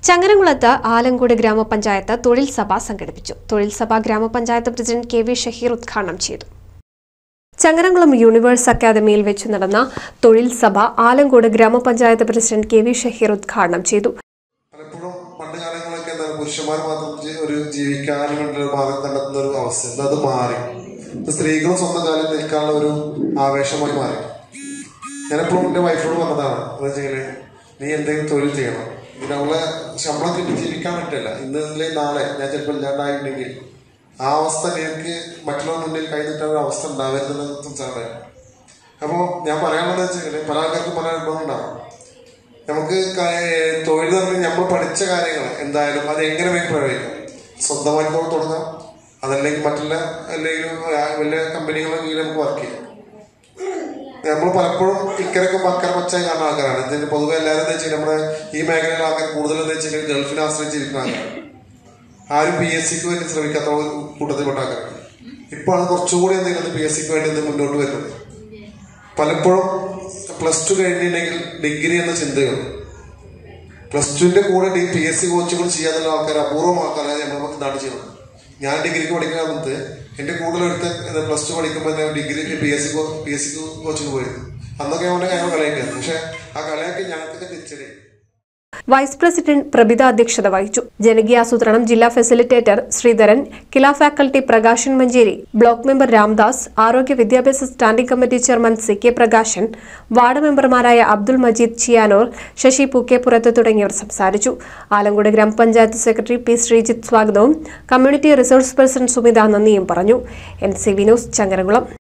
ചങ്ങരംകുളത്ത് ആലങ്കോട് ഗ്രാമപഞ്ചായത്ത് തൊഴിൽ സഭ സംഘടിപ്പിച്ചു തൊഴിൽ സഭ ഗ്രാമപഞ്ചായത്ത് പ്രസിഡന്റ് കെ വി ഷഹീർ ഉദ്ഘാടനം ചെയ്തു ചങ്ങരംകുളം യൂണിവേഴ്സ് അക്കാദമിയിൽ വെച്ച് നടന്ന തൊഴിൽ സഭ ആലങ്കോട് ഗ്രാമപഞ്ചായത്ത് പ്രസിഡന്റ് കെ വി ഷഹീർ ഉദ്ഘാടനം ചെയ്തു പലപ്പോഴും പണ്ട് കാലങ്ങളൊക്കെ എന്താണ് പുരുഷന്മാർ മാത്രം ജി- ഒരു ജീവിക്കാൻ വേണ്ടി ഒരു മാർഗം കണ്ടെത്തുന്ന ഒരു അവസ്ഥ എന്താ അത് മാറി ഇപ്പൊ സ്ത്രീകളും സ്വന്തം കാലിൽ നിൽക്കാനുള്ള ഒരു ആവേശമായി മാറി ഞാനെപ്പോഴും എന്റെ വൈഫിനോട് പറഞ്ഞതാണ് എന്താ വെച്ചാല് നീ എന്തെങ്കിലും തൊഴിൽ ചെയ്യണം ഇത് അവളെ ശമ്പളം കിട്ടി ജീവിക്കാൻ പറ്റില്ല ഇന്ന് അല്ലെങ്കിൽ നാളെ ഞാൻ ചിലപ്പോൾ ഇല്ലാണ്ടായിട്ടുണ്ടെങ്കിൽ ആ അവസ്ഥ എനിക്ക് മറ്റുള്ള മുന്നിൽ കൈ നീട്ടാൻ ഒരു അവസ്ഥ ഉണ്ടാവരുതെന്ന് സംസാരം അപ്പോൾ ഞാൻ പറയാനുള്ളത് വെച്ചാൽ പല ആൾക്കാർക്കും പല അനുഭവം ഉണ്ടാവും നമുക്ക് ക- തൊഴിൽ തന്നെ നമ്മൾ പഠിച്ച കാര്യങ്ങൾ എന്തായാലും അത് എങ്ങനെ വേണ്ടി പ്രയോഗിക്കാം സ്വന്തമായി തൊ- തുടങ്ങാം അതല്ലെങ്കിൽ മറ്റുള്ള അല്ലെങ്കിൽ വലിയ കമ്പനികളുടെ കീഴിൽ നമുക്ക് വർക്ക് ചെയ്യാം നമ്മൾ പലപ്പോഴും ഇക്കരക്ക് മക്കര പച്ചായി കാണുന്ന ആൾക്കാരാണ് ഇതിന് പൊതുവെ എല്ലാവരും എന്താ വെച്ചാൽ നമ്മുടെ ഈ മേഖലയിലെ ആൾക്കാർ കൂടുതൽ എന്താ വെച്ചാൽ ഗൾഫിനെ ആശ്രയിച്ചിരിക്കുന്ന ആൾക്കാരാണ് ആരും പി എസ് സിക്ക് വേണ്ടി ശ്രമിക്കാത്ത ഒരു കൂട്ടത്തിൽപ്പെട്ട ആൾക്കാരാണ് ഇപ്പോൾ ആണ് കുറച്ചുകൂടി എന്തെങ്കിലും പി എസ് സിക്ക് വേണ്ടി എന്തെങ്കിലും മുന്നോട്ട് വരുന്നത് പലപ്പോഴും പ്ലസ് ടു കഴിഞ്ഞിട്ടുണ്ടെങ്കിൽ ഡിഗ്രി എന്ന ചിന്തയുണ്ട് പ്ലസ് ടുവിന്റെ കൂടെ ഡി പി എസ് സി കോച്ചുകൾ ചെയ്യാനുള്ള ആൾക്കാർ അപൂർവം ആൾക്കാരാണ് നമ്മൾ നാട്ടിൽ ചെയ്യുന്നത് ഞാൻ ഡിഗ്രിക്ക് പഠിക്കുന്ന സമയത്ത് എന്റെ കൂടുതൽ എടുത്ത് പ്ലസ് ടു പഠിക്കുമ്പോൾ ഞാൻ degree P S C P S C കോച്ചിന് പോയിരുന്നു അന്നൊക്കെ അവന്റെ കാര്യം കളിയാക്കിയത് പക്ഷെ ആ കളിയാക്കി ഞങ്ങൾക്കൊക്കെ തിരിച്ചറിയും വൈസ് പ്രസിഡന്റ് പ്രഭിത അധ്യക്ഷത വഹിച്ചു ജനകീയാസൂത്രണം ജില്ലാ facilitator Sreedharan KILA faculty Prakashan Manjeri block member Ramdas ആരോഗ്യ വിദ്യാഭ്യാസ standing committee chairman C K Prakashan ward മെമ്പർമാരായ അബ്ദുൾ മജീദ് ചിയാനൂർ ശശി പൂക്കേപ്പുറത്ത് തുടങ്ങിയവർ സംസാരിച്ചു ആലങ്കോട് ഗ്രാമപഞ്ചായത്ത് സെക്രട്ടറി പി ശ്രീജിത്ത് സ്വാഗതവും കമ്മ്യൂണിറ്റി റിസോഴ്സ് പേഴ്സൺ സുമിത നന്ദിയും പറഞ്ഞു N C V news Changaramkulam